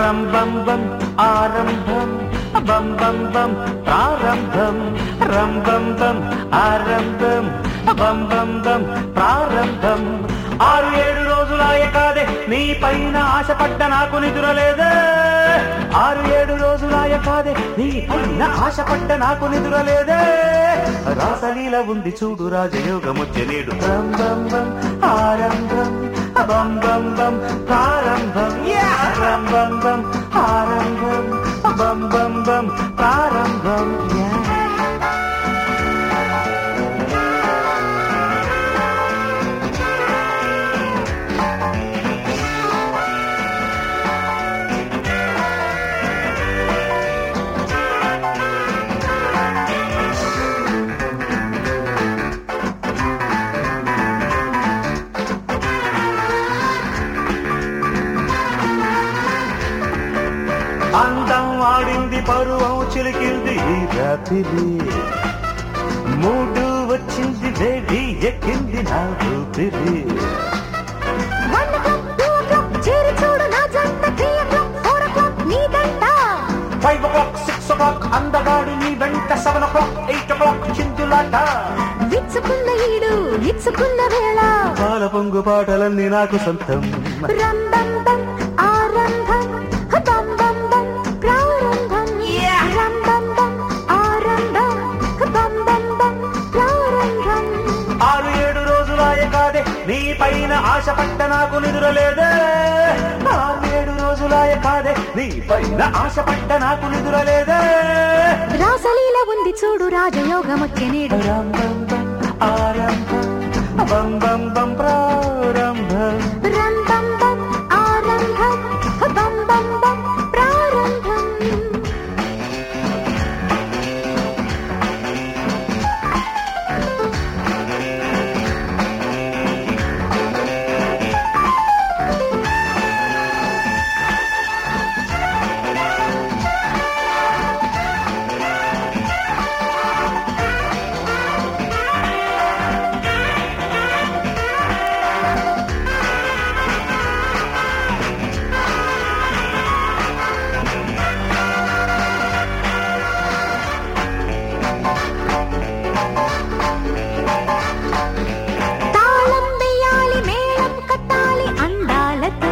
రం బం బం ఆరంభం బం బం బం ప్రారంభం రం బం బం ఆరంభం బం బం బం ప్రారంభం ఆరు ఏడు రోజులాయ కాదే నీ పైన ఆశపడ్డ నాకు నిదురలేదే ఆరు ఏడు రోజులాయ కాదే నీ పైన ఆశపడ్డ నాకు నిదురలేదే రాసలీల ఉంది చూడు రాజయోగమొచ్చే నేడు బం బం బం ఆరంభం బం బం బం ప్రారంభం రం బం బం ఆరంభం బం బం బం ప్రారంభం Yeah. అందం ఆడింది పరువం చిలికింది ఈ రాత్రి మూడు వచ్చింది వేడి ఎక్కింది నా ఊపిరి వన్ o'clock, two o'clock, చేరి చూడు నా జంట త్రీ o'clock, ఫోర్ o'clock, నీదంట five o'clock six o'clock అందగాడు నీ వెంట seven o'clock eight o'clock చిందులాట విచ్చుకున్న ఈడు ఇచ్చుకున్న వేళ పాల పొంగు పాటలన్నీ నాకు సొంతం రం బం బం ఆరంభం బం బం బం ప్రారంభం రం బం బం ఆరంభం బం బం బం ప్రారంభం ఆరు ఏడు రోజులాయ కాదే నీ పైన ఆశపడ్డ నాకు నిదురలేదే ఆరు ఏడు రోజులాయ కాదే నీ పైన ఆశపడ్డ నాకు నిదురలేదే రాసలీల ఉంది చూడు రాజయోగమొచ్చే నేడు రం బం బం ఆరంభం బం బం బం ప్రారంభం రం బం బం ఆరంభం బం బం బం ప్రారంభం తాళం వేయాలి మేళం కట్టాలి అందాలతో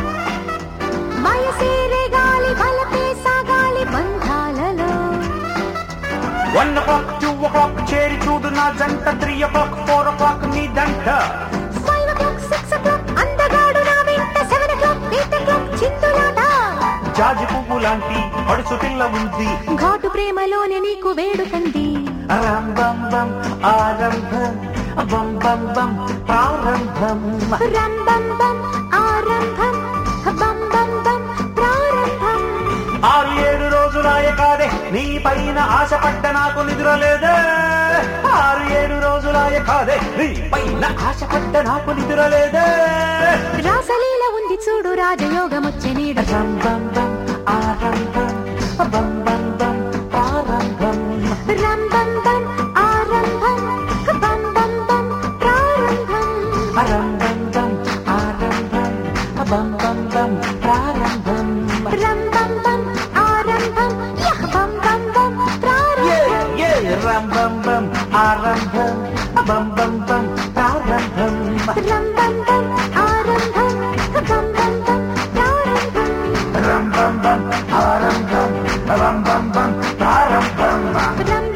వయసేరే గాలి బలపే సాగాలి బంధాలలో one o'clock two o'clock చేరి చూడు నా జంట three o'clock four o'clock నీ దంట five o'clock six o'clock అందగాడు నా వెంట seven o'clock eight o'clock చిందులాట జాజి పువ్వు లాంటి పడుచు పిల్ల ఉంది ఘాటు ప్రేమలోనే నీకు వేడుకంది రం బం బం ఆరంభం బం బం బం ప్రారంభం రం బం బం ఆరంభం బం బం బం ప్రారంభం ఆరు ఏడు రోజులాయ కాదే నీ పైన ఆశపడ్డ నాకు నిద్రలేదే ఆరు ఏడు రోజులాయ కాదే నీ పైన ఆశపడ్డ నాకు నిద్రలేదే రాసలీల ఉంది చూడు రాజయోగమొచ్చే నీడు రం బం బం ఆరంభం బం బం బం ప్రారంభం రం బం బం ఆరంభం బం బం బం ప్రారంభం రం బం బం ఆరంభం బం బం బం ప్రారంభం రం బం బం ఆరంభం యహ్ బం బం బం ప్రారంభం ఏ రం బం బం ఆరంభం బం బం బం ప్రారంభం రం బం బం ఆరంభం బం బం బం ప్రారంభం రం బం బం ఆరంభం బం బం బం ప్రారంభం రం